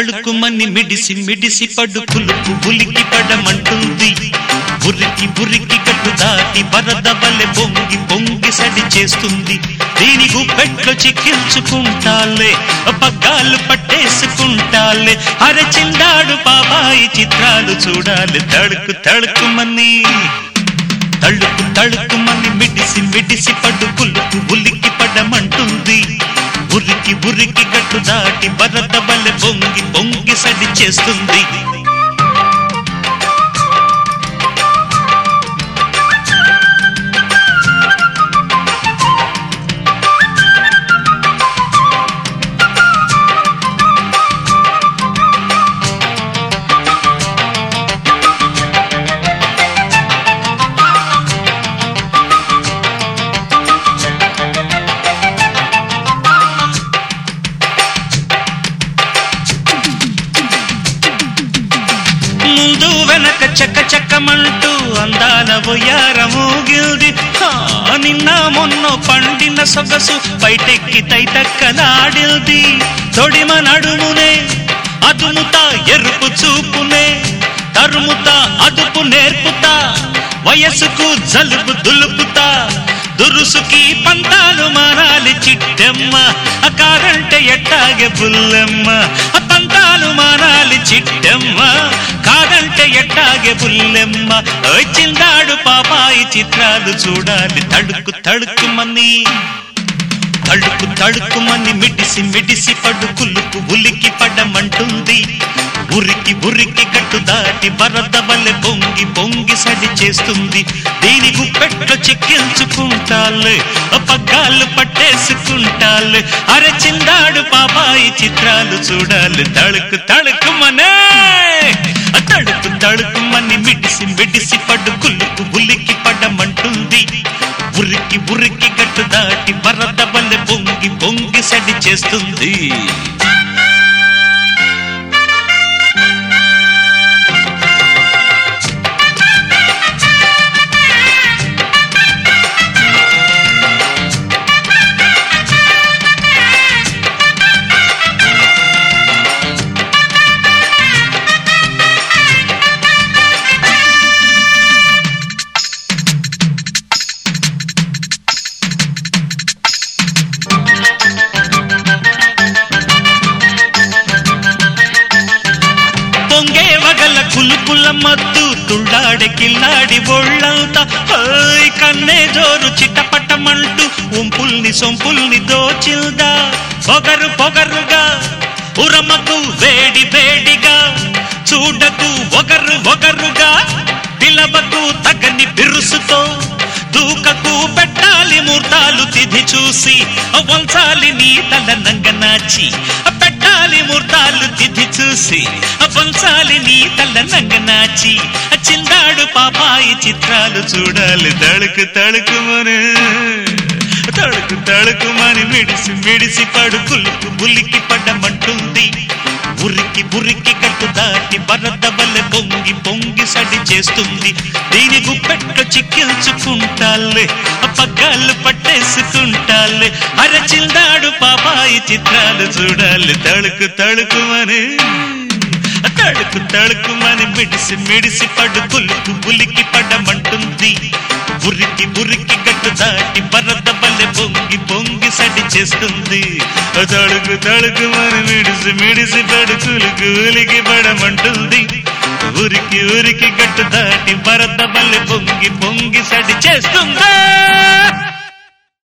తళుకుమని మిడిసి మిడిసి పడు పులుపు ఉలికి పడమంటుంది ఉరికి ఉరికి గట్టు దాటి వరద వలె పొంగి పొంగి సడి చేస్తుంది దీని గుప్పెట్లో చిక్కించుకుంటాలే పగ్గాలు పట్టేసుకుంటాలే అరచిందాడు బాబాయి చిత్రాలు చూడాలి తడుకు తడుకుమని తళుకు తళుకుమని మిడిసి మిడిసి పడు పులుపు ఉలికి పడమంటుంది ఉరికి ఉరికి గట్టు దాటి వరద వలె పొంగి పొంగి సడి చేస్తుంది ముందు వెనక చక్క చక్కమంటూ అందాల ఒయ్యారమూగిల్ది హా, నిన్న మొన్న పండిన సొగసు బయటెక్కి తైతక్కలాడిల్ది తొడిమ నడుమునే అదుముతా ఎరుపు చూపునే తరుముతా అదుపు నేర్పుతా వయసుకు జలుబు దులుపుతా దురుసుకి పంతాలు మానాలి చిట్టెమ్మ ఆ కారంటే ఎట్టాగే బుల్లెమ్మ ఆ పంతాలు మానాలి చిట్టెమ్మ కాదంటే ఎట్టాగే బుల్లెమ్మ వచ్చిందాడు పాపాయి చిత్రాలు చూడాలి తడుకు తడుకు మని తడుకు తడుకుమని మిడిసి మిడిసి పడు కులుకు ఉలికి పడమంటుంది ఉరికి ఉరికి గట్టు దాటి వరద వలె పొంగి పొంగి సడి చేస్తుంది దీని గుప్పెట్లో చిక్కించుకుంటాలే పగ్గాలు పట్టేసుకుంటాలే అరచిందాడు పాపాయి చిత్రాలు చూడాలి తడుకు తడుకుమనే తడుకు తడుకుమని మిడిసి మిడిసి పడు కులుకు ఉలికి పడమంటుంది ఉరికి ఉరికి గట్టు దాటి వరద వల్లె పొంగి పొంగి సడి చేస్తుంది పొంగే వగల కులుకుల మద్దు తుళ్ళాడే కిల్లాడి ఒళ్ళంతా ఓయ్ కన్నే జోరు చిట్టపట్టమంటూ ఉంపుల్ని సొంపుల్ని దోచిల్దా పొగరు పొగరుగా ఉరమకు వేడి వేడిగా చూడకు ఒకరు ఒకరుగా పిలవకు తగని బిరుసుతో దూకకు పెట్టాలి మూర్తాలు తిథి చూసి వంచాలి నీ తల నంగనాచి పెట్టాలి మూర్తాలు తిథి చూసి వంచాలి నీ తల నంగనాచి చిందాడు పాపాయి చిత్రాలు చూడాలి తడుకు తడుకుమని తడుకు తడుకుమని మిడిసి మిడిసి పడు కులుకు బులికి పడమంటుంది ఉరికి ఉరికి కట్టు దాటి వరద వల్లె పొంగి పొంగి సడి చేస్తుంది దీని గుప్పెట్లో చిక్కించుకుంటాలే పగ్గాలు పట్టేసుకుంటాలే అరచిందాడు పాపాయి చిత్రాలు చూడాలి తడుకు తడుకుమని తడుకు తడుకుమని మిడిసి మిడిసి పడు కులుకు ఉలికి పడమంటుంది ఉరికి ఉరికి గట్టు దాటి వరద వల్లె పొంగి పొంగి సడి చేస్తుంది తడుకు తడుకు మన మిడిసి మిడిసి పడు కులుకు ఉలికి పడమంటుంది ఉరికి ఉరికి గట్టు దాటి వరద వల్లె పొంగి పొంగి సడి చేస్తుంది